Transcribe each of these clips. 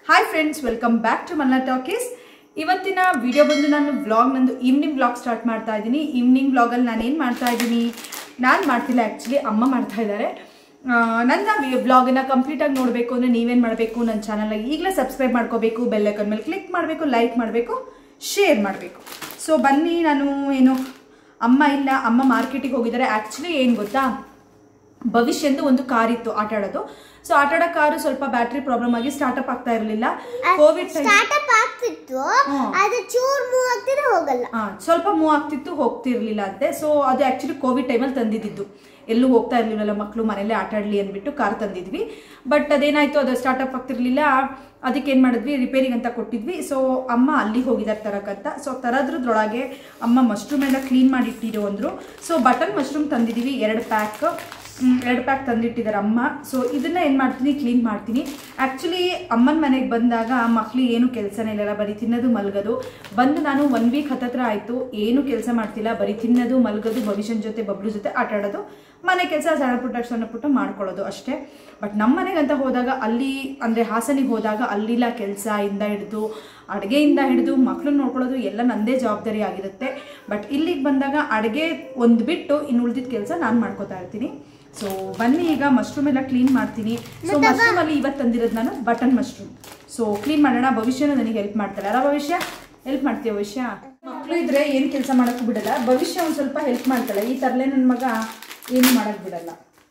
Hi friends welcome back to Malna talkies ಇವತ್ತಿನ video ಬಂದು ನಾನು ವ್ಲಾಗ್ ನಂದು ಈವ್ನಿಂಗ್ ವ್ಲಾಗ್ ಸ್ಟಾರ್ಟ್ ಮಾಡ್ತಾ ಇದ್ದೀನಿ ಈವ್ನಿಂಗ್ ವ್ಲಾಗಲ್ಲಿ ನಾನು ಏನು ಮಾಡ್ತಾ ಇದ್ದೀನಿ ನಾನು ಮಾಡ್ತಿಲ್ಲ ಆ್ಯಕ್ಚುಲಿ ಅಮ್ಮ ಮಾಡ್ತಾ ಇದ್ದಾರೆ ಆ, ನನ್ನ ವ್ಲಾಗನ್ನ ಕಂಪ್ಲೀಟಾಗಿ ನೋಡಬೇಕು ಅಂದರೆ ನೀವೇನು ಮಾಡಬೇಕು ನನ್ನ ಚಾನಲ್ನ ಈಗಲೇ ಸಬ್ಸ್ಕ್ರೈಬ್ ಮಾಡ್ಕೋಬೇಕು ಬೆಲ್ಲೈಕನ್ ಮೇಲೆ ಕ್ಲಿಕ್ ಮಾಡಬೇಕು ಲೈಕ್ ಮಾಡಬೇಕು ಶೇರ್ ಮಾಡಬೇಕು ಸೊ ಬನ್ನಿ ನಾನು ಏನು ಅಮ್ಮ ಇಲ್ಲ ಅಮ್ಮ ಮಾರ್ಕೆಟಿಗೆ ಹೋಗಿದ್ದಾರೆ ಆ್ಯಕ್ಚುಲಿ ಏನು ಗೊತ್ತಾ ಭವಿಷ್ಯಂದು ಒಂದು ಕಾರ್ ಇತ್ತು ಆಟ ಆಡೋದು ಸೊ ಆಟ ಆಡೋ ಕಾರು ಸ್ವಲ್ಪ ಬ್ಯಾಟ್ರಿ ಪ್ರಾಬ್ಲಮ್ ಆಗಿ ಸ್ಟಾರ್ಟ್ಅಪ್ ಆಗ್ತಾ ಇರಲಿಲ್ಲ ಕೋವಿಡ್ ಟೈಮ್ ಸ್ಟಾರ್ಟ್ಅಪ್ ಆಗ್ತಿತ್ತು ಹ್ಮ್. ಅದು ಚೂರ್ ಮೂವ್ ಆಗ್ತಿದ್ರೆ ಹೋಗಲ್ಲ ಹಾ ಸ್ವಲ್ಪ ಮೂವ್ ಆಗ್ತಿತ್ತು ಹೋಗ್ತಿರ್ಲಿಲ್ಲ ಅಂತೆ ಸೊ ಅದು ಆಕ್ಚುಲಿ ಕೋವಿಡ್ ಟೈಮಲ್ಲಿ ತಂದಿದ್ದು ಎಲ್ಲೂ ಹೋಗ್ತಾ ಇರ್ಲಿಲ್ಲ ಮಕ್ಕಳು ಮನೇಲೆ ಆಟ ಆಡ್ಲಿ ಅಂದ್ಬಿಟ್ಟು ಕಾರ್ ತಂದಿದ್ವಿ ಬಟ್ ಅದೇನಾಯ್ತು ಅದು ಸ್ಟಾರ್ಟ್ಅಪ್ ಆಗ್ತಿರ್ಲಿಲ್ಲ ಅದಕ್ಕೆ ಏನು ಮಾಡಿದ್ವಿ ರಿಪೇರಿಗೆ ಅಂತ ಕೊಟ್ಟಿದ್ವಿ ಸೊ ಅಮ್ಮ ಅಲ್ಲಿಗೆ ಹೋಗಿದ್ದಾರೆ ತರಕಂತ ಸೊ ತರದ್ರದ್ರೊಳಗೆ ಅಮ್ಮ ಮಶ್ರೂಮ್ ಎಲ್ಲ ಕ್ಲೀನ್ ಮಾಡಿ ಇಟ್ಟಿರೋ ಅಂದ್ರು ಸೊ ಬಟನ್ ಮಶ್ರೂಮ್ ತಂದಿದ್ದೀವಿ ಎರಡು ಪ್ಯಾಕ್ ಎರಡು ಪ್ಯಾಕ್ ತಂದಿಟ್ಟಿದ್ದಾರೆ ಅಮ್ಮ ಸೊ ಇದನ್ನ ಏನು ಮಾಡ್ತೀನಿ ಕ್ಲೀನ್ ಮಾಡ್ತೀನಿ ಆ್ಯಕ್ಚುಲಿ ಅಮ್ಮನ ಮನೆಗೆ ಬಂದಾಗ ಮಕ್ಳಿಗೆ ಏನು ಕೆಲಸನೇ ಇಲ್ಲ ಬರೀ ತಿನ್ನೋದು ಮಲ್ಗೋದು ಬಂದು ನಾನು ಒನ್ ವೀಕ್ ಹತ್ತತ್ರ ಆಯಿತು ಏನು ಕೆಲಸ ಮಾಡ್ತಿಲ್ಲ ಬರೀ ತಿನ್ನೋದು ಮಲ್ಗೋದು ಭವಿಷ್ಯನ ಜೊತೆ ಬಬ್ಲು ಜೊತೆ ಆಟ ಆಡೋದು ಮನೆ ಕೆಲಸ ಸಣ್ಣ ಪುಟ್ಟ ಸಣ್ಣ ಪುಟ್ಟ ಮಾಡ್ಕೊಳ್ಳೋದು ಅಷ್ಟೇ ಬಟ್ ನಮ್ಮ ಮನೆಗಂತ ಹೋದಾಗ ಅಲ್ಲಿ ಅಂದರೆ ಹಾಸನಿಗೆ ಹೋದಾಗ ಅಲ್ಲಿಲ್ಲ ಕೆಲಸ ಇಂದ ಹಿಡಿದು ಅಡುಗೆಯಿಂದ ಹಿಡಿದು ಮಕ್ಕಳನ್ನ ನೋಡ್ಕೊಳ್ಳೋದು ಎಲ್ಲ ನನ್ನದೇ ಜವಾಬ್ದಾರಿ ಆಗಿರುತ್ತೆ ಬಟ್ ಇಲ್ಲಿಗೆ ಬಂದಾಗ ಅಡುಗೆ ಒಂದು ಬಿಟ್ಟು ಇನ್ನು ಉಳಿದಿದ್ದ ಕೆಲಸ ನಾನು ಮಾಡ್ಕೋತಾ ಇರ್ತೀನಿ ಸೊ ಬನ್ನಿ ಈಗ ಮಶ್ರೂಮ್ ಎಲ್ಲ ಕ್ಲೀನ್ ಮಾಡ್ತೀನಿ ಸೊ ಮಶ್ರೂಮ್ ಅಲ್ಲಿ ಇವತ್ತು ತಂದಿರೋದು ನಾನು ಬಟನ್ ಮಶ್ರೂಮ್ ಸೊ ಕ್ಲೀನ್ ಮಾಡೋಣ ಭವಿಷ್ಯನೂ ನನಗೆ ಹೆಲ್ಪ್ ಮಾಡ್ತಾರೆ ಅಲ್ಲ ಭವಿಷ್ಯ ಹೆಲ್ಪ್ ಮಾಡ್ತೀಯ ಭವಿಷ್ಯ ಮಕ್ಕಳು ಇದ್ರೆ ಏನು ಕೆಲಸ ಮಾಡೋಕ್ಕೂ ಬಿಡಲ್ಲ ಭವಿಷ್ಯ ಒಂದು ಸ್ವಲ್ಪ ಹೆಲ್ಪ್ ಮಾಡ್ತಾಳೆ ಈ ಥರಲೇ ನನ್ನ ಮಗ ಏನು ಮಾಡೋಕ್ಕೆ ಬಿಡಲ್ಲ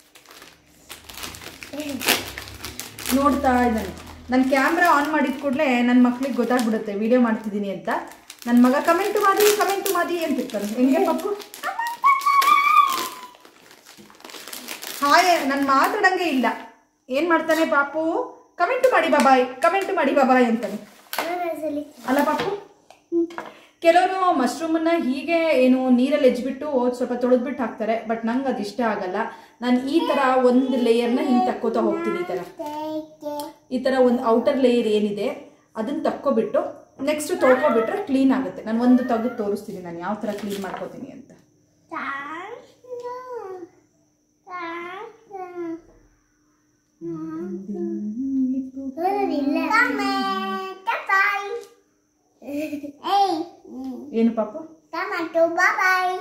ನೋಡ್ತಾ ಇದ್ದಾನೆ ನನ್ನ ಕ್ಯಾಮ್ರಾ ಆನ್ ಮಾಡಿದ ಕೂಡಲೇ ನನ್ನ ಮಕ್ಳಿಗೆ ಗೊತ್ತಾಗ್ಬಿಡುತ್ತೆ ವಿಡಿಯೋ ಮಾಡ್ತಿದ್ದೀನಿ ಅಂತ ನನ್ನ ಮಗ ಕಮೆಂಟ್ ಮಾಡಿ ಕಮೆಂಟ್ ಮಾಡಿ ಅಂತಿರ್ತಾನೆ ಹೆಂಗೆ ಪಪ್ಪು ಹಾಯ್ ನನ್ನ ಮಾತಾಡಂಗೆ ಇಲ್ಲ ಏನು ಮಾಡ್ತಾನೆ ಪಾಪು ಕಮೆಂಟ್ ಮಾಡಿ ಬಾಬಾಯ್ ಕಮೆಂಟ್ ಮಾಡಿ ಬಾಬಾಯ್ ಅಂತಾನೆ ಅಲ್ಲ ಪಾಪು ಕೆಲವರು ಮಶ್ರೂಮನ್ನ ಹೀಗೆ ಏನು ನೀರಲ್ಲಿ ಎಜ್ಬಿಟ್ಟು ಸ್ವಲ್ಪ ತೊಳೆದ್ಬಿಟ್ಟು ಹಾಕ್ತಾರೆ ಬಟ್ ನಂಗೆ ಅದು ಇಷ್ಟ ಆಗಲ್ಲ ನಾನು ಈ ಥರ ಒಂದು ಲೇಯರ್ನ ಹಿಂಗೆ ತಕ್ಕೋತಾ ಹೋಗ್ತೀನಿ ಈ ಥರ ಈ ಥರ ಒಂದು ಔಟರ್ ಲೇಯರ್ ಏನಿದೆ ಅದನ್ನ ತಕ್ಕೊಬಿಟ್ಟು ನೆಕ್ಸ್ಟ್ ತೊಳ್ಕೊಬಿಟ್ರೆ ಕ್ಲೀನ್ ಆಗುತ್ತೆ ನಾನು ಒಂದು ತೆಗೆದು ತೋರಿಸ್ತೀನಿ ನಾನು ಯಾವ ಥರ ಕ್ಲೀನ್ ಮಾಡ್ಕೋತೀನಿ ಅಂತ ಏನು ಪಾಪು tomato bye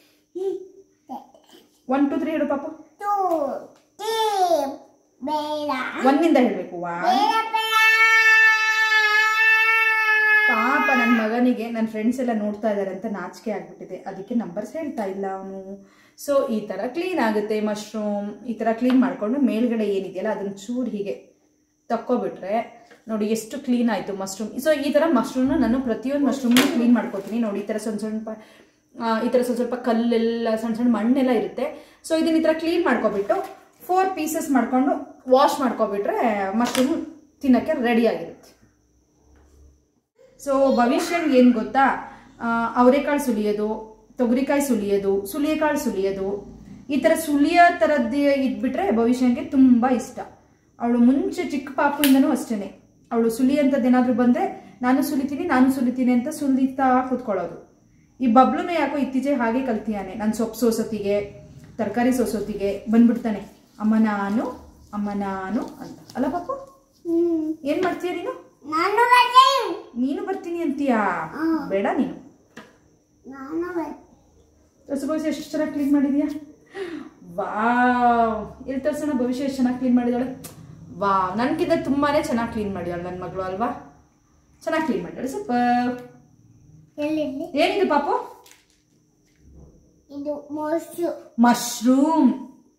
one two three ಹೇಳು ಪಾಪು ಟೂ ತ್ರೀ ಬೇಡ ಒಂದಿಂದ ಹೇಳಬೇಕು ವಾ ಬೇಡ ಬೇಡ ಪಾಪ ನನ್ನ ಮಗನಿಗೆ ನನ್ನ ಫ್ರೆಂಡ್ಸ್ ಎಲ್ಲ ನೋಡ್ತಾ ಇದ್ದಾರೆ ಅಂತ ನಾಚಿಕೆ ಆಗ್ಬಿಟ್ಟಿದೆ ಅದಕ್ಕೆ ನಂಬರ್ಸ್ ಹೇಳ್ತಾ ಇಲ್ಲ ಅವನು ಸೊ ಈ ಥರ ಕ್ಲೀನ್ ಆಗುತ್ತೆ ಮಶ್ರೂಮ್ ಈ ಥರ ಕ್ಲೀನ್ ಮಾಡಿಕೊಂಡು ಮೇಲ್ಗಡೆ ಏನಿದೆಯಲ್ಲ ಅದನ್ನ ಚೂರು ಹೀಗೆ ತಕ್ಕೊಬಿಟ್ರೆ ನೋಡಿ ಎಷ್ಟು ಕ್ಲೀನ್ ಆಯಿತು ಮಶ್ರೂಮ್ ಸೊ ಈ ಥರ ಮಶ್ರೂಮ್ನ ನಾನು ಪ್ರತಿಯೊಂದು ಮಶ್ರೂಮ್ನ ಕ್ಲೀನ್ ಮಾಡ್ಕೋತೀನಿ ನೋಡಿ ಈ ಥರ ಸಣ್ಣ ಸಣ್ಣ ಪ- ಆ, ಈ ಥರ ಸ್ವಲ್ಪ ಸ್ವಲ್ಪ ಕಲ್ಲೆಲ್ಲ ಸಣ್ಣ ಸಣ್ಣ ಮಣ್ಣೆಲ್ಲ ಇರುತ್ತೆ ಸೊ ಇದನ್ನ ಈ ಥರ ಕ್ಲೀನ್ ಮಾಡ್ಕೊಬಿಟ್ಟು ಫೋರ್ ಪೀಸಸ್ ಮಾಡ್ಕೊಂಡು ವಾಶ್ ಮಾಡ್ಕೊಬಿಟ್ರೆ ಮಶ್ರೂಮ್ ತಿನ್ನೋಕ್ಕೆ ರೆಡಿ ಆಗಿರುತ್ತೆ ಸೊ ಭವಿಷ್ಯಂಗೆ ಏನು ಗೊತ್ತಾ ಆ, ಅವರೆಕಾಳು ಸುಲಿಯೋದು ತೊಗರಿಕಾಯಿ ಸುಲಿಯೋದು ಸುಲಿಯಕಾಳು ಸುಲಿಯೋದು ಈ ಥರ ಸುಲಿಯೋ ಥರದ್ದು ಇದ್ಬಿಟ್ರೆ ಭವಿಷ್ಯಂಗೆ ತುಂಬ ಇಷ್ಟ ಅವಳು ಮುಂಚೆ ಚಿಕ್ಕ ಪಾಪುಯಿಂದನೂ ಅಷ್ಟೇ ಅವಳು ಸುಲಿಯಂಥದ್ದು ಏನಾದರೂ ಬಂದರೆ ನಾನು ಸುಲಿತೀನಿ ನಾನು ಸುಲಿತೀನಿ ಅಂತ ಸುಲಿತಾ ಕೂತ್ಕೊಳ್ಳೋದು ಈ ಬಬ್ಲುನು ಯಾಕೋ ಇತ್ತೀಚೆಗೆ ಹಾಗೆ ಕಲ್ತಿಯಾನೆ ನಾನು ಸೊಪ್ಪು ಸೋಸೋತಿಗೆ ತರಕಾರಿ ಸೋಸೋತಿಗೆ ಬಂದ್ಬಿಡ್ತಾನೆ ಅಮ್ಮ ನಾನು ಅಮ್ಮ ನಾನು ಅಂತ ಅಲ್ಲ ಪಾಪು ಹ್ಮ್ ಏನು ಮಾಡ್ತೀಯ ನೀನು ನಾನು ಬರ್ತೀನಿ ನೀನು ಬರ್ತೀನಿ ಅಂತೀಯಾ ಬೇಡ ನೀನು ನಾನು ಬರ್ತೀನಿ ಭವಿಷ್ಯ ಎಷ್ಟು ಚೆನ್ನಾಗಿ ಕ್ಲೀನ್ ಮಾಡಿದ್ಯಾ ವಾವ್ ಇಲ್ಲಿ ತೋರ್ಸೋಣ ಭವಿಷ್ಯ ಎಷ್ಟು ಚೆನ್ನಾಗಿ ಕ್ಲೀನ್ ಮಾಡಿದಾಳೆ ವಾವ್ ನನಗಿಂತ ತುಂಬಾನೇ ಚೆನ್ನಾಗಿ ಕ್ಲೀನ್ ಮಾಡಿದಾಳೆ ನನ್ನ ಮಗಳು ಅಲ್ವಾ ಚೆನ್ನಾಗಿ ಕ್ಲೀನ್ ಮಾಡಿದಾಳೆ ಸೂಪರ್ ಎಲ್ಲಿದೆ ಏನಿದು ಪಾಪು ಇದು ಮೊಸರು ಮಶ್ರೂಮ್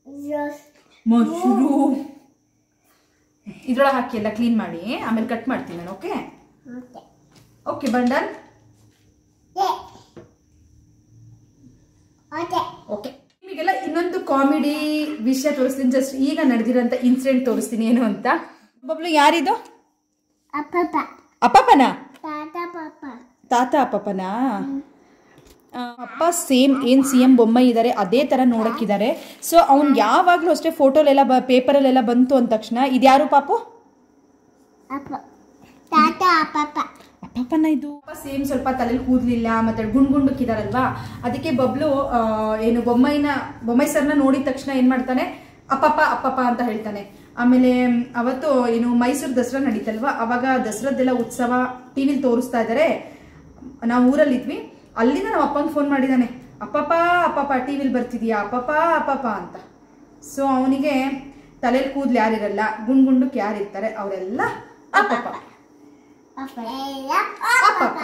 ಮಶ್ರೂಮ್ ಇದ್ರೊಳಗೆ ಹಾಕಿ ಎಲ್ಲ ಕ್ಲೀನ್ ಮಾಡಿ ಆಮೇಲೆ ಕಟ್ ಮಾಡ್ತೀನಿ ನಾನು ಓಕೆ ಓಕೆ ಓಕೆ ಬಂಡನ್ ಓಕೆ ಓಕೆ ನಿಮಗೆಲ್ಲ ಇನ್ನೊಂದು ಕಾಮಿಡಿ ವಿಷಯ ತೋರಿಸ್ತೀನಿ ಜಸ್ಟ್ ಈಗ ನಡೆದಿರೋಂಥ ಇನ್ಸಿಡೆಂಟ್ ತೋರಿಸ್ತೀನಿ ಏನು ಅಂತ ಒಬ್ಬೊಬ್ಳು ಯಾರಿದು ಅಪ್ಪಪ್ಪ ಅಪ್ಪಪ್ಪನ ತಾತ ಪಾಪ ತಾತ ಅಪ್ಪಪ್ಪನ ಆ, ಅಪ್ಪ ಸೇಮ್ ಏನು ಸಿ ಎಂ ಬೊಮ್ಮ ಇದ್ದಾರೆ ಅದೇ ಥರ ನೋಡಕ್ಕಿದ್ದಾರೆ ಸೊ ಅವ್ನು ಯಾವಾಗಲೂ ಅಷ್ಟೇ ಫೋಟೋಲೆಲ್ಲ ಬ ಪೇಪರಲ್ಲೆಲ್ಲ ಬಂತು ಅಂದ ತಕ್ಷಣ ಇದ್ಯಾರು ಪಾಪು ಅಪ್ಪ ತಾತ ಅಪ್ಪಪ್ಪ ಅಪ್ಪಪ್ಪನ ಇದು ಸೇಮ್ ಸ್ವಲ್ಪ ತಲೆಯಲ್ಲಿ ಕೂದಲಿಲ್ಲ ಮತ್ತೆ ಗುಂಡ್ ಗುಂಡಕ್ಕಿದಾರಲ್ವಾ ಅದಕ್ಕೆ ಬಬ್ಲು ಆ, ಏನು ಬೊಮ್ಮೈನ ಬೊಮ್ಮೈ ಸರ್ನ ನೋಡಿದ ತಕ್ಷಣ ಏನು ಮಾಡ್ತಾನೆ ಅಪ್ಪಪ್ಪ ಅಪ್ಪಪ್ಪ ಅಂತ ಹೇಳ್ತಾನೆ ಆಮೇಲೆ ಮ್, ಅವತ್ತು ಏನು ಮೈಸೂರು ದಸರಾ ನಡೀತಲ್ವಾ ಅವಾಗ ದಸರಾದೆಲ್ಲ ಉತ್ಸವ ಟಿವಿಲಿ ತೋರಿಸ್ತಾ ಇದ್ದಾರೆ ನಾವು ಊರಲ್ಲಿದ್ವಿ ಅಲ್ಲಿಂದ ನಮ್ಮ ಅಪ್ಪಂಗೆ ಫೋನ್ ಮಾಡಿದ್ದಾನೆ ಅಪ್ಪಪ್ಪ ಅಪ್ಪಪ್ಪ ಟಿವಿಲಿ ಬರ್ತಿದ್ಯಾ ಅಪ್ಪಪ್ಪ ಅಪ್ಪಪ್ಪ ಅಂತ ಸೊ ಅವನಿಗೆ ತಲೆಯಲ್ಲಿ ಕೂದಲು ಯಾರಿರಲ್ಲ ಗುಂಡ್ ಗುಂಡಕ್ಕೆ ಯಾರಿರ್ತಾರೆ ಅವರೆಲ್ಲ ಅಪ್ಪಪ್ಪ ಅಪ್ಪಪ್ಪ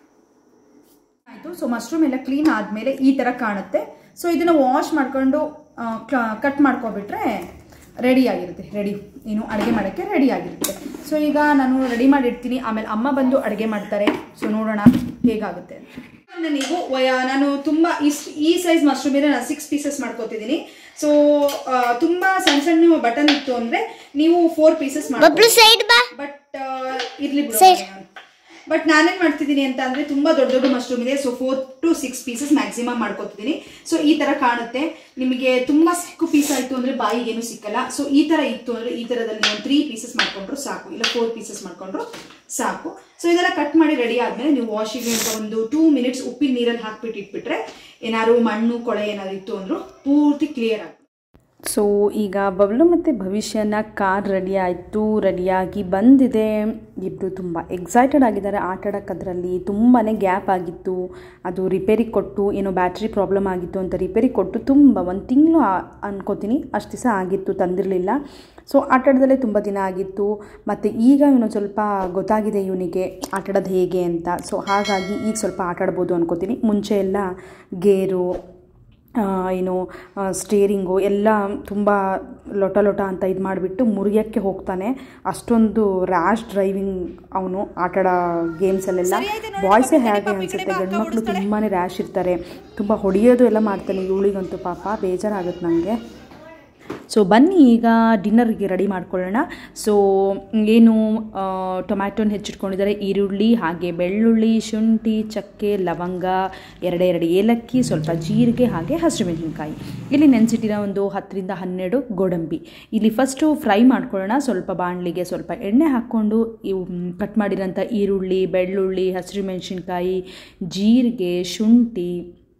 ಆಯಿತು ಸೊ ಮಶ್ರೂಮ್ ಎಲ್ಲ ಕ್ಲೀನ್ ಆದಮೇಲೆ ಈ ಥರ ಕಾಣುತ್ತೆ ಸೊ ಇದನ್ನು ವಾಶ್ ಮಾಡ್ಕೊಂಡು ಕಟ್ ಮಾಡ್ಕೊಬಿಟ್ರೆ ರೆಡಿ ಆಗಿರುತ್ತೆ ರೆಡಿ ಏನು ಅಡುಗೆ ಮಾಡೋಕ್ಕೆ ರೆಡಿ ಆಗಿರುತ್ತೆ ಸೊ ಈಗ ನಾನು ರೆಡಿ ಮಾಡಿಡ್ತೀನಿ ಆಮೇಲೆ ಅಮ್ಮ ಬಂದು ಅಡುಗೆ ಮಾಡ್ತಾರೆ ಸೊ ನೋಡೋಣ ಹೇಗಾಗುತ್ತೆ ಅಂತ ನೀವು ವಯ- ನಾನು ತುಂಬ ಇಷ್ಟು ಈ ಸೈಜ್ ಮಶ್ರೂಮ್ ಇದೆ ನಾನು ಸಿಕ್ಸ್ ಪೀಸಸ್ ಮಾಡ್ಕೋತಿದ್ದೀನಿ ಸೊ ತುಂಬ ಸಣ್ಣ ಸಣ್ಣ ಬಟನ್ ಇತ್ತು ಅಂದರೆ ನೀವು ಫೋರ್ ಪೀಸಸ್ ಬಬ್ಲು ಸೈಡ್ ಬಾ ಬಟ್ ಇರ್ಲಿ ಬಿಡು ಬಟ್ ನಾನೇನ್ ಮಾಡ್ತಿದ್ದೀನಿ ಅಂತ ಅಂದ್ರೆ ತುಂಬಾ ದೊಡ್ಡ ದೊಡ್ಡ ಮಶ್ರೂಮ್ ಇದೆ so four to six pieces maximum ಮಾಡ್ಕೊತಿದ್ದೀನಿ ಸೊ ಈ ತರ ಕಾಣುತ್ತೆ ನಿಮಗೆ ತುಂಬಾ ಸಿಕ್ಕು ಪೀಸ್ ಆಯ್ತು ಅಂದ್ರೆ ಬಾಯಿಗೇನು ಸಿಕ್ಕಲ್ಲ ಸೊ ಈ ತರ ಇತ್ತು ಅಂದ್ರೆ ಈ ತರದಲ್ಲಿ ನೀವು ತ್ರೀ ಪೀಸಸ್ ಮಾಡ್ಕೊಂಡ್ರು ಸಾಕು ಇಲ್ಲ ಫೋರ್ ಪೀಸಸ್ ಮಾಡ್ಕೊಂಡ್ರು ಸಾಕು ಸೊ ಇದೆಲ್ಲ ಕಟ್ ಮಾಡಿ ರೆಡಿ ಆದ್ಮೇಲೆ ನೀವು ವಾಷಿಗೆ ಅಂತ ಒಂದು ಟೂ ಮಿನಿಟ್ಸ್ ಉಪ್ಪಿನ ನೀರಲ್ಲಿ ಹಾಕ್ಬಿಟ್ಟು ಇಟ್ಬಿಟ್ರೆ ಏನಾದ್ರು ಮಣ್ಣು ಕೊಳೆ ಏನಾದ್ರು ಇತ್ತು ಅಂದ್ರು ಪೂರ್ತಿ ಕ್ಲಿಯರ್ ಆಗುತ್ತೆ ಸೊ ಈಗ ಬಬ್ಲು ಮತ್ತು ಭವಿಷ್ಯನ ಕಾರ್ ರೆಡಿ ಆಯಿತು ರೆಡಿಯಾಗಿ ಬಂದಿದೆ ಇಬ್ಬರು ತುಂಬ ಎಕ್ಸೈಟೆಡ್ ಆಗಿದ್ದಾರೆ ಆಟ ಆಡೋಕ್ಕೆ ಅದರಲ್ಲಿ ತುಂಬಾ ಗ್ಯಾಪ್ ಆಗಿತ್ತು ಅದು ರಿಪೇರಿ ಕೊಟ್ಟು ಏನೋ ಬ್ಯಾಟ್ರಿ ಪ್ರಾಬ್ಲಮ್ ಆಗಿತ್ತು ಅಂತ ರಿಪೇರಿ ಕೊಟ್ಟು ತುಂಬ ಒಂದು ತಿಂಗಳು ಅನ್ಕೋತೀನಿ ಅಷ್ಟು ದಿವಸ ಆಗಿತ್ತು ತಂದಿರಲಿಲ್ಲ ಸೊ ಆಟಾಡೋದಲ್ಲೇ ತುಂಬ ದಿನ ಆಗಿತ್ತು ಮತ್ತು ಈಗ ಇವನು ಸ್ವಲ್ಪ ಗೊತ್ತಾಗಿದೆ ಇವನಿಗೆ ಆಟಾಡೋದು ಹೇಗೆ ಅಂತ ಸೊ ಹಾಗಾಗಿ ಈಗ ಸ್ವಲ್ಪ ಆಟಾಡ್ಬೋದು ಅನ್ಕೋತೀನಿ ಮುಂಚೆ ಎಲ್ಲ ಗೇರು ಆ, ಏನು ಸ್ಟೇರಿಂಗು ಎಲ್ಲ ತುಂಬ ಲೊಟ ಲೊಟ ಅಂತ ಇದು ಮಾಡಿಬಿಟ್ಟು ಮುರಿಯೋಕ್ಕೆ ಹೋಗ್ತಾನೆ ಅಷ್ಟೊಂದು ರ್ಯಾಶ್ ಡ್ರೈವಿಂಗ್ ಅವನು ಆಟಾಡೋ ಗೇಮ್ಸಲ್ಲೆಲ್ಲ ಬಾಯ್ಸೇ ಹೇಗೆ ಅನಿಸುತ್ತೆ ಗಂಡು ಮಕ್ಕಳು ತುಂಬಾ ರ್ಯಾಶ್ ಇರ್ತಾರೆ ತುಂಬ ಹೊಡೆಯೋದು ಎಲ್ಲ ಮಾಡ್ತಾನೆ ಇವಳಿಗಂತೂ ಪಾಪ ಬೇಜಾರಾಗುತ್ತೆ ನನಗೆ ಸೊ ಬನ್ನಿ ಈಗ ಡಿನ್ನರ್ಗೆ ರೆಡಿ ಮಾಡ್ಕೊಳ್ಳೋಣ ಸೊ ಏನು ಟೊಮ್ಯಾಟೊನ ಹೆಚ್ಚಿಟ್ಕೊಂಡಿದ್ದಾರೆ ಈರುಳ್ಳಿ ಹಾಗೆ ಬೆಳ್ಳುಳ್ಳಿ ಶುಂಠಿ ಚಕ್ಕೆ ಲವಂಗ ಎರಡೇ ಎರಡು ಏಲಕ್ಕಿ ಸ್ವಲ್ಪ ಜೀರಿಗೆ ಹಾಗೆ ಹಸಿರುಮೆಣಸಿನ್ಕಾಯಿ ಇಲ್ಲಿ ನೆನೆಸಿಟ್ಟಿರೋ ಒಂದು ಹತ್ತರಿಂದ ಹನ್ನೆರಡು ಗೋಡಂಬಿ ಇಲ್ಲಿ ಫಸ್ಟು ಫ್ರೈ ಮಾಡ್ಕೊಳ್ಳೋಣ ಸ್ವಲ್ಪ ಬಾಣಲಿಗೆ ಸ್ವಲ್ಪ ಎಣ್ಣೆ ಹಾಕ್ಕೊಂಡು ಇವು ಕಟ್ ಮಾಡಿರೋಂಥ ಈರುಳ್ಳಿ ಬೆಳ್ಳುಳ್ಳಿ ಹಸಿರುಮೆಣಸಿನ್ಕಾಯಿ ಜೀರಿಗೆ ಶುಂಠಿ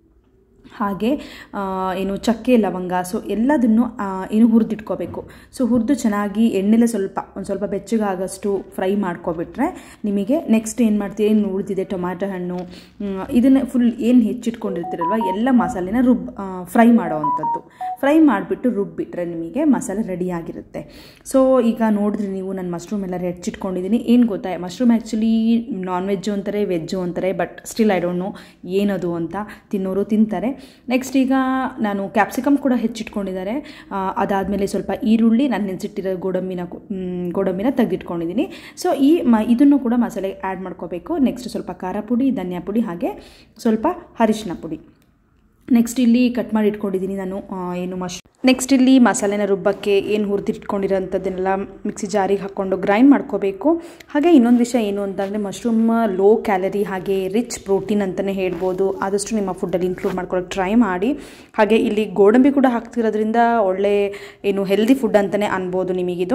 ಹಾಗೆ ಆ, ಏನು ಚಕ್ಕೆ ಲವಂಗ ಸೊ ಎಲ್ಲದನ್ನು ಆ, ಏನು ಹುರಿದಿಟ್ಕೋಬೇಕು ಸೊ ಹುರಿದು ಚೆನ್ನಾಗಿ ಎಣ್ಣೆಲೆ ಸ್ವಲ್ಪ ಒಂದು ಸ್ವಲ್ಪ ಬೆಚ್ಚಗಾಗಷ್ಟು ಫ್ರೈ ಮಾಡ್ಕೊಬಿಟ್ರೆ ನಿಮಗೆ ನೆಕ್ಸ್ಟ್ ಏನು ಮಾಡ್ತೀರಿ ಏನು ಉಳಿದಿದೆ ಟೊಮ್ಯಾಟೊ ಹಣ್ಣು ಇದನ್ನು ಫುಲ್ ಏನು ಹೆಚ್ಚಿಟ್ಕೊಂಡಿರ್ತೀರಲ್ವ ಎಲ್ಲ ಮಸಾಲೆನ ರುಬ್ ಫ್ರೈ ಮಾಡೋ ಅಂಥದ್ದು ಫ್ರೈ ಮಾಡಿಬಿಟ್ಟು ರುಬ್ಬಿಟ್ರೆ ನಿಮಗೆ ಮಸಾಲೆ ರೆಡಿ ಆಗಿರುತ್ತೆ ಸೊ ಈಗ ನೋಡಿದ್ರೆ ನೀವು ನಾನು ಮಶ್ರೂಮ್ ಎಲ್ಲ ಹೆಚ್ಚಿಟ್ಕೊಂಡಿದ್ದೀನಿ ಏನು ಗೊತ್ತಾ ಮಶ್ರೂಮ್ ಆ್ಯಕ್ಚುಲಿ ನಾನ್ ವೆಜ್ಜು ಅಂತಾರೆ ವೆಜ್ಜು ಅಂತಾರೆ but still I don't know ಏನದು ಅಂತ ತಿನ್ನೋರು ತಿಂತಾರೆ ನೆಕ್ಸ್ಟ್ ಈಗ ನಾನು ಕ್ಯಾಪ್ಸಿಕಮ್ ಕೂಡ ಹೆಚ್ಚಿಟ್ಕೊಂಡಿದ್ದಾರೆ ಆ, ಅದಾದಮೇಲೆ ಸ್ವಲ್ಪ ಈರುಳ್ಳಿ ನಾನು ನೆನೆಸಿಟ್ಟಿರೋ ಗೋಡಂಬಿನ ಕು- ಮ್, ಗೋಡಂಬಿನ ತೆಗೆದಿಟ್ಕೊಂಡಿದ್ದೀನಿ ಸೊ ಈ ಮ ಇದನ್ನು ಕೂಡ ಮಸಾಲೆಗೆ ಆ್ಯಡ್ ಮಾಡ್ಕೋಬೇಕು ನೆಕ್ಸ್ಟ್ ಸ್ವಲ್ಪ ಖಾರ ಪುಡಿ ಧನಿಯಾ ಪುಡಿ ಹಾಗೆ ಸ್ವಲ್ಪ ಅರಿಶಿನ ಪುಡಿ ನೆಕ್ಸ್ಟ್ ಇಲ್ಲಿ ಕಟ್ ಮಾಡಿ ಇಟ್ಕೊಂಡಿದ್ದೀನಿ ನಾನು ಆ, ಏನು ಮಶ್ ನೆಕ್ಸ್ಟ್ ಇಲ್ಲಿ ಮಸಾಲೆನ ರುಬ್ಬಕ್ಕೆ ಏನು ಹುರಿದಿಟ್ಕೊಂಡಿರೋಂಥದ್ದನ್ನೆಲ್ಲ ಮಿಕ್ಸಿ ಜಾರಿಗೆ ಹಾಕ್ಕೊಂಡು ಗ್ರೈಂಡ್ ಮಾಡ್ಕೋಬೇಕು ಹಾಗೆ ಇನ್ನೊಂದು ವಿಷಯ ಏನು ಅಂತಂದರೆ ಮಶ್ರೂಮ್ ಲೋ ಕ್ಯಾಲರಿ ಹಾಗೆ ರಿಚ್ ಪ್ರೋಟೀನ್ ಅಂತಲೇ ಹೇಳ್ಬೋದು ಆದಷ್ಟು ನಿಮ್ಮ ಫುಡ್ಡಲ್ಲಿ ಇನ್ಕ್ಲೂಡ್ ಮಾಡ್ಕೊಳ್ಳೋಕೆ ಟ್ರೈ ಮಾಡಿ ಹಾಗೆ ಇಲ್ಲಿ ಗೋಡಂಬಿ ಕೂಡ ಹಾಕ್ತಿರೋದ್ರಿಂದ ಒಳ್ಳೆ ಏನು ಹೆಲ್ದಿ ಫುಡ್ ಅಂತಲೇ ಅನ್ಬೋದು ನಿಮಗಿದು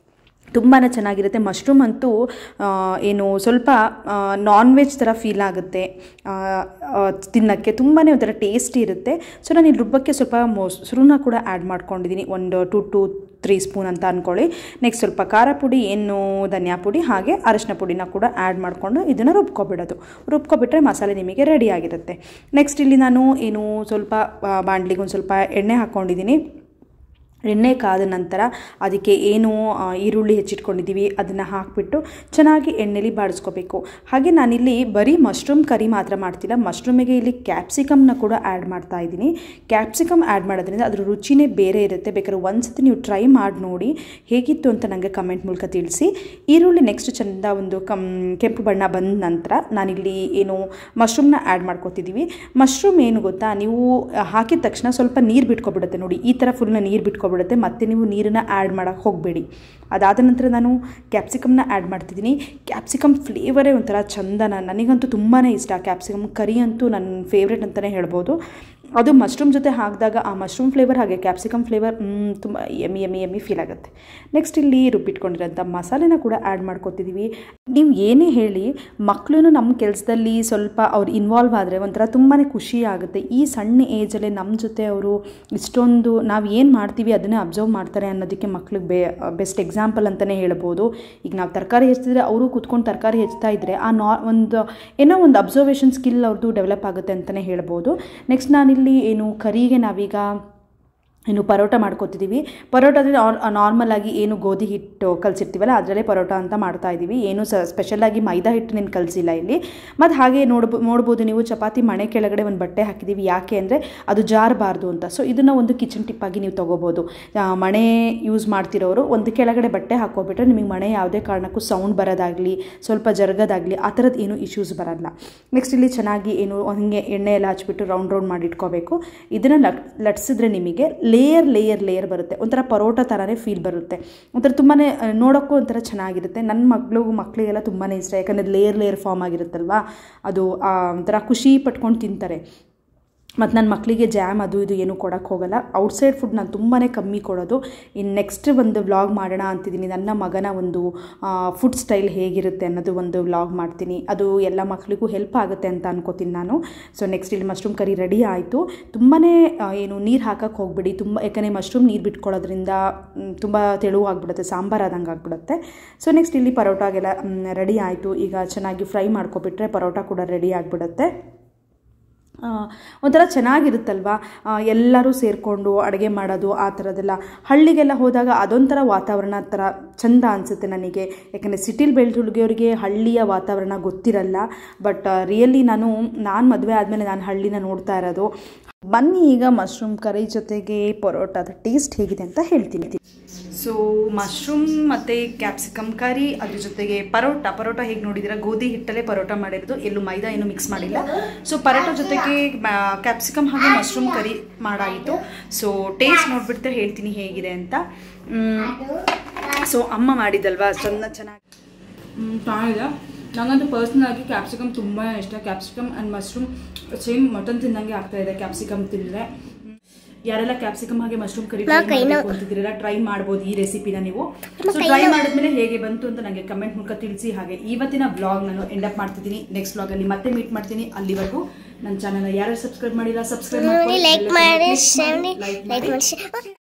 ತುಂಬಾ ಚೆನ್ನಾಗಿರುತ್ತೆ ಮಶ್ರೂಮ್ ಅಂತೂ ಆ, ಏನು ಸ್ವಲ್ಪ ನಾನ್ ವೆಜ್ ಥರ ಫೀಲ್ ಆಗುತ್ತೆ ಆ, ಆ, ತಿನ್ನೋಕ್ಕೆ ತುಂಬಾ ಒಂಥರ ಟೇಸ್ಟಿ ಇರುತ್ತೆ ಸೊ ನಾನು ಇಲ್ಲಿ ರುಬ್ಬಕ್ಕೆ ಸ್ವಲ್ಪ ಮೊಸರನ್ನ ಕೂಡ ಆ್ಯಡ್ ಮಾಡ್ಕೊಂಡಿದ್ದೀನಿ ಒಂದು ಟು ಟು ತ್ರೀ ಸ್ಪೂನ್ ಅಂತ ಅಂದ್ಕೊಳ್ಳಿ ನೆಕ್ಸ್ಟ್ ಸ್ವಲ್ಪ ಖಾರ ಪುಡಿ ಏನು ಧನಿಯಾ ಪುಡಿ ಹಾಗೆ ಅರಶಿನ ಪುಡಿನ ಕೂಡ ಆ್ಯಡ್ ಮಾಡಿಕೊಂಡು ಇದನ್ನು ರುಬ್ಕೊಬಿಡೋದು ರುಬ್ಕೊಬಿಟ್ರೆ ಮಸಾಲೆ ನಿಮಗೆ ರೆಡಿ ಆಗಿರುತ್ತೆ ನೆಕ್ಸ್ಟ್ ಇಲ್ಲಿ ನಾನು ಏನು ಸ್ವಲ್ಪ ಬಾಣಲಿಗೆ ಒಂದು ಸ್ವಲ್ಪ ಎಣ್ಣೆ ಹಾಕ್ಕೊಂಡಿದ್ದೀನಿ ಎಣ್ಣೆ ಕಾದ ನಂತರ ಅದಕ್ಕೆ ಏನು ಆ, ಈರುಳ್ಳಿ ಹೆಚ್ಚಿಟ್ಕೊಂಡಿದ್ದೀವಿ ಅದನ್ನು ಹಾಕಿಬಿಟ್ಟು ಚೆನ್ನಾಗಿ ಎಣ್ಣೆಲಿ ಬಾಡಿಸ್ಕೋಬೇಕು ಹಾಗೆ ನಾನಿಲ್ಲಿ ಬರೀ ಮಶ್ರೂಮ್ ಕರಿ ಮಾತ್ರ ಮಾಡ್ತಿಲ್ಲ ಮಶ್ರೂಮಿಗೆ ಇಲ್ಲಿ ಕ್ಯಾಪ್ಸಿಕಮ್ನ ಕೂಡ ಆ್ಯಡ್ ಮಾಡ್ತಾ ಇದ್ದೀನಿ ಕ್ಯಾಪ್ಸಿಕಮ್ ಆ್ಯಡ್ ಮಾಡೋದ್ರಿಂದ ಅದ್ರ ರುಚಿನೇ ಬೇರೆ ಇರುತ್ತೆ ಬೇಕಾದ್ರೆ ಒಂದ್ಸತಿ ನೀವು ಟ್ರೈ ಮಾಡಿ ನೋಡಿ ಹೇಗಿತ್ತು ಅಂತ ನನಗೆ ಕಮೆಂಟ್ ಮೂಲಕ ತಿಳಿಸಿ ಈರುಳ್ಳಿ ನೆಕ್ಸ್ಟ್ ಚೆಂದ ಒಂದು ಕಮ್ ಕೆಂಪು ಬಣ್ಣ ಬಂದ ನಂತರ ನಾನಿಲ್ಲಿ ಏನು ಮಶ್ರೂಮ್ನ ಆ್ಯಡ್ ಮಾಡ್ಕೊತಿದ್ದೀವಿ ಮಶ್ರೂಮ್ ಏನು ಗೊತ್ತಾ ನೀವು ಹಾಕಿದ ತಕ್ಷಣ ಸ್ವಲ್ಪ ನೀರು ಬಿಟ್ಕೊಬಿಡುತ್ತೆ ನೋಡಿ ಈ ಥರ ಫುಲ್ನ ನೀರು ಬಿಟ್ಕೊಬಿಡುತ್ತೆ ಮತ್ತೆ ನೀವು ನೀರನ್ನು ಆ್ಯಡ್ ಮಾಡೋಕ್ಕೆ ಹೋಗಬೇಡಿ ಅದಾದ ನಂತರ ನಾನು ಕ್ಯಾಪ್ಸಿಕಮ್ನ ಆ್ಯಡ್ ಮಾಡ್ತಿದ್ದೀನಿ ಕ್ಯಾಪ್ಸಿಕಮ್ ಫ್ಲೇವರೇ ಒಂಥರ ಚಂದ ನ- ನನಗಂತೂ ತುಂಬಾ ಇಷ್ಟ ಕ್ಯಾಪ್ಸಿಕಮ್ ಕರಿ ಅಂತೂ ನನ್ನ ಫೇವ್ರೇಟ್ ಅಂತಲೇ ಹೇಳ್ಬೋದು ಅದು ಮಶ್ರೂಮ್ ಜೊತೆ ಹಾಕಿದಾಗ ಆ ಮಶ್ರೂಮ್ ಫ್ಲೇವರ್ ಹಾಗೆ ಕ್ಯಾಪ್ಸಿಕಮ್ ಫ್ಲೇವರ್ ತುಂಬ ಎಮ್ಮಿ ಎಮ್ಮಿ ಎಮ್ಮಿ ಫೀಲ್ ಆಗುತ್ತೆ ನೆಕ್ಸ್ಟ್ ಇಲ್ಲಿ ರುಬ್ಬಿಟ್ಕೊಂಡಿರೋಂಥ ಮಸಾಲೆನ ಕೂಡ ಆ್ಯಡ್ ಮಾಡ್ಕೊತಿದ್ದೀವಿ ನೀವು ಏನೇ ಹೇಳಿ ಮಕ್ಕಳು ನಮ್ಮ ಕೆಲಸದಲ್ಲಿ ಸ್ವಲ್ಪ ಅವ್ರು ಇನ್ವಾಲ್ವ್ ಆದರೆ ಒಂಥರ ತುಂಬಾ ಖುಷಿ ಆಗುತ್ತೆ ಈ ಸಣ್ಣ ಏಜಲ್ಲೇ ನಮ್ಮ ಜೊತೆ ಅವರು ಇಷ್ಟೊಂದು ನಾವು ಏನು ಮಾಡ್ತೀವಿ ಅದನ್ನೇ ಅಬ್ಸರ್ವ್ ಮಾಡ್ತಾರೆ ಅನ್ನೋದಕ್ಕೆ ಮಕ್ಳಿಗೆ ಬೇ ಬೆಸ್ಟ್ ಎಕ್ಸಾಂಪಲ್ ಅಂತಲೇ ಹೇಳ್ಬೋದು ಈಗ ನಾವು ತರಕಾರಿ ಹೆಚ್ಚಿದ್ರೆ ಅವರು ಕೂತ್ಕೊಂಡು ತರಕಾರಿ ಹೆಚ್ಚುತ್ತಾ ಇದ್ದರೆ ಆ ನಾ ಒಂದು ಏನೋ ಒಂದು ಅಬ್ಸರ್ವೇಷನ್ ಸ್ಕಿಲ್ ಅವ್ರದ್ದು ಡೆವಲಪ್ ಆಗುತ್ತೆ ಅಂತಲೇ ಹೇಳ್ಬೋದು ನೆಕ್ಸ್ಟ್ ನಾನಿಲ್ಲಿ ಏನು ಕರಿಗೆ ನಾವೀಗ ಏನು ಪರೋಟ ಮಾಡ್ಕೊತಿದ್ದೀವಿ ಪರೋಟದಲ್ಲಿ ನಾರ್ಮಲ್ ಆಗಿ ಏನು ಗೋಧಿ ಹಿಟ್ಟು ಕಲಸಿರ್ತೀವಲ್ಲ ಅದರಲ್ಲೇ ಪರೋಟ ಅಂತ ಮಾಡ್ತಾ ಇದ್ದೀವಿ ಏನು ಸ ಸ್ಪೆಷಲಾಗಿ ಮೈದಾ ಹಿಟ್ಟನ್ನೇನು ಕಲಿಸಿಲ್ಲ ಇಲ್ಲಿ ಮತ್ತು ಹಾಗೆ ನೋಡ್ಬೋ ನೋಡ್ಬೋದು ನೀವು ಚಪಾತಿ ಮಣೆ ಕೆಳಗಡೆ ಒಂದು ಬಟ್ಟೆ ಹಾಕಿದ್ದೀವಿ ಯಾಕೆ ಅಂದರೆ ಅದು ಜಾರಬಾರ್ದು ಅಂತ ಸೊ ಇದನ್ನು ಒಂದು ಕಿಚನ್ ಟಿಪ್ಪಾಗಿ ನೀವು ತೊಗೋಬೋದು ಆ, ಮಣೆ ಯೂಸ್ ಮಾಡ್ತಿರೋರು ಒಂದು ಕೆಳಗಡೆ ಬಟ್ಟೆ ಹಾಕೋಬಿಟ್ರೆ ನಿಮಗೆ ಮಣೆ ಯಾವುದೇ ಕಾರಣಕ್ಕೂ ಸೌಂಡ್ ಬರೋದಾಗಲಿ ಸ್ವಲ್ಪ ಜರುಗೋದಾಗಲಿ ಆ ಥರದ್ದು ಏನೂ ಇಶ್ಯೂಸ್ ಬರಲ್ಲ ನೆಕ್ಸ್ಟ್ ಇಲ್ಲಿ ಚೆನ್ನಾಗಿ ಏನು ಹಿಂಗೆ ಎಣ್ಣೆ ಎಲ್ಲ ಹಚ್ಬಿಟ್ಟು ರೌಂಡ್ ರೌಂಡ್ ಮಾಡಿ ಇಟ್ಕೋಬೇಕು ಇದನ್ನು ಲಟ್ ಲಟ್ಸಿದ್ರೆ ನಿಮಗೆ ಲೇಯರ್ ಲೇಯರ್ ಲೇಯರ್ ಬರುತ್ತೆ ಒಂಥರ ಪರೋಟ ಥರನೇ ಫೀಲ್ ಬರುತ್ತೆ ಒಂಥರ ತುಂಬಾ ನೋಡೋಕ್ಕೂ ಒಂಥರ ಚೆನ್ನಾಗಿರುತ್ತೆ ನನ್ನ ಮಗಳು ಮಕ್ಕಳಿಗೆಲ್ಲ ತುಂಬಾ ಇಷ್ಟ ಯಾಕಂದರೆ ಲೇಯರ್ ಲೇಯರ್ ಫಾರ್ಮ್ ಆಗಿರುತ್ತಲ್ವಾ ಅದು ಆ, ಒಂಥರ ಖುಷಿ ಪಟ್ಕೊಂಡು ತಿಂತಾರೆ ಮತ್ತು ನನ್ನ ಮಕ್ಕಳಿಗೆ ಜಾಮ್ ಅದು ಇದು ಏನೂ ಕೊಡೋಕ್ಕೆ ಹೋಗಲ್ಲ ಔಟ್ಸೈಡ್ ಫುಡ್ ನಾನು ತುಂಬಾ ಕಮ್ಮಿ ಕೊಡೋದು ಇನ್ನು ನೆಕ್ಸ್ಟ್ ಒಂದು ವ್ಲಾಗ್ ಮಾಡೋಣ ಅಂತಿದ್ದೀನಿ ನನ್ನ ಮಗನ ಒಂದು ಫುಡ್ ಸ್ಟೈಲ್ ಹೇಗಿರುತ್ತೆ ಅನ್ನೋದು ಒಂದು ವ್ಲಾಗ್ ಮಾಡ್ತೀನಿ ಅದು ಎಲ್ಲ ಮಕ್ಕಳಿಗೂ ಹೆಲ್ಪ್ ಆಗುತ್ತೆ ಅಂತ ಅನ್ಕೋತೀನಿ ನಾನು ಸೊ ನೆಕ್ಸ್ಟ್ ಇಲ್ಲಿ ಮಶ್ರೂಮ್ ಕರಿ ರೆಡಿ ಆಯಿತು ತುಂಬಾ ಏನು ನೀರು ಹಾಕಕ್ಕೆ ಹೋಗ್ಬಿಡಿ ತುಂಬ ಯಾಕಂದರೆ ಮಶ್ರೂಮ್ ನೀರು ಬಿಟ್ಕೊಳ್ಳೋದ್ರಿಂದ ಮ್, ತುಂಬ ತೆಳುವು ಆಗಿಬಿಡುತ್ತೆ ಸಾಂಬಾರು ಆದಂಗೆ ಆಗಿಬಿಡುತ್ತೆ ಸೊ ನೆಕ್ಸ್ಟ್ ಇಲ್ಲಿ ಪರೋಟಾಗೆಲ್ಲ ರೆಡಿ ಆಯಿತು ಈಗ ಚೆನ್ನಾಗಿ ಫ್ರೈ ಮಾಡ್ಕೊಬಿಟ್ರೆ ಪರೋಟ ಕೂಡ ರೆಡಿ ಆಗಿಬಿಡುತ್ತೆ ಆ, ಒಂಥರ ಚೆನ್ನಾಗಿರುತ್ತಲ್ವ ಆ, ಎಲ್ಲರೂ ಸೇರಿಕೊಂಡು ಅಡುಗೆ ಮಾಡೋದು ಆ ಥರದ್ದೆಲ್ಲ ಹಳ್ಳಿಗೆಲ್ಲ ಹೋದಾಗ ಅದೊಂಥರ ವಾತಾವರಣ ಥರ ಚಂದ ಅನಿಸುತ್ತೆ ನನಗೆ ಯಾಕಂದರೆ ಸಿಟಿಲಿ ಬೆಳೆದ ಹುಡುಗಿಯವ್ರಿಗೆ ಹಳ್ಳಿಯ ವಾತಾವರಣ ಗೊತ್ತಿರಲ್ಲ ಬಟ್ ರಿಯಲಿ ನಾನು ನಾನು ಮದುವೆ ಆದಮೇಲೆ ನಾನು ಹಳ್ಳಿನ ನೋಡ್ತಾ ಇರೋದು ಬನ್ನಿ ಈಗ ಮಶ್ರೂಮ್ ಕರಿ ಜೊತೆಗೆ ಪರೋಟದ ಟೇಸ್ಟ್ ಹೇಗಿದೆ ಅಂತ ಹೇಳ್ತೀನಿ ಸೊ ಮಶ್ರೂಮ್ ಮತ್ತು ಕ್ಯಾಪ್ಸಿಕಮ್ ಕರಿ ಅದ್ರ ಜೊತೆಗೆ ಪರೋಟ ಪರೋಟ ಹೇಗೆ ನೋಡಿದ್ದೀರಾ ಗೋಧಿ ಹಿಟ್ಟಲ್ಲೇ ಪರೋಟ ಮಾಡಿರೋದು ಎಲ್ಲೂ ಮೈದಾ ಏನು ಮಿಕ್ಸ್ ಮಾಡಿಲ್ಲ ಸೊ ಪರೋಟ ಜೊತೆಗೆ ಕ್ಯಾಪ್ಸಿಕಮ್ ಹಾಗೆ ಮಶ್ರೂಮ್ ಕರಿ ಮಾಡಾಯಿತು ಸೊ ಟೇಸ್ಟ್ ನೋಡ್ಬಿಟ್ಟು ಹೇಳ್ತೀನಿ ಹೇಗಿದೆ ಅಂತ ಸೊ ಅಮ್ಮ ಮಾಡಿದಲ್ವಾ ಚೆನ್ನ ಚೆನ್ನಾಗಿ ಚೆನ್ನಾಗಿದೆ ನನಗಂತೂ ಪರ್ಸ್ನಲ್ ಆಗಿ ಕ್ಯಾಪ್ಸಿಕಮ್ ತುಂಬ ಇಷ್ಟ capsicum and mushroom same mutton ತಿನ್ನಂಗೆ ಆಗ್ತಾ ಇದೆ ಕ್ಯಾಪ್ಸಿಕಮ್ ತಿಂದರೆ ಯಾರೆಲ್ಲ ಕ್ಯಾಪ್ಸಿಕಮ್ ಹಾಗೆ ಮಶ್ರೂಮ್ ಕರಿ ಅಂತಿದ್ದೀರಲ್ಲ ಟ್ರೈ ಮಾಡ್ಬೋದು ಈ ರೆಸಿಪಿನ ನೀವು ಸೊ ಟ್ರೈ ಮಾಡಿದ್ಮೇಲೆ ಹೇಗೆ ಬಂತು ಅಂತ ನನಗೆ ಕಮೆಂಟ್ ಮೂಲಕ ತಿಳಿಸಿ ಹಾಗೆ ಇವತ್ತಿನ ಬ್ಲಾಗ್ ನಾನು ಎಂಡ್ ಅಪ್ ಮಾಡ್ತಿದ್ದೀನಿ ನೆಕ್ಸ್ಟ್ ಬ್ಲಾಗಲ್ಲಿ ಮತ್ತೆ ಮೀಟ್ ಮಾಡ್ತೀನಿ ಅಲ್ಲಿವರೆಗೂ ನನ್ನ ಚಾನಲ್ ಯಾರು ಸಬ್ಸ್ಕ್ರೈಬ್ ಮಾಡಿಲ್ಲ ಸಬ್ಸ್ಕ್ರೈಬ್ ನೋಡಿ ಲೈಕ್ ಮಾಡಿ ಶೇರ್ ಮಾಡಿ ಲೈಕ್ ಲೈಕ್ ಮಾಡಿ ಮಾಡಿ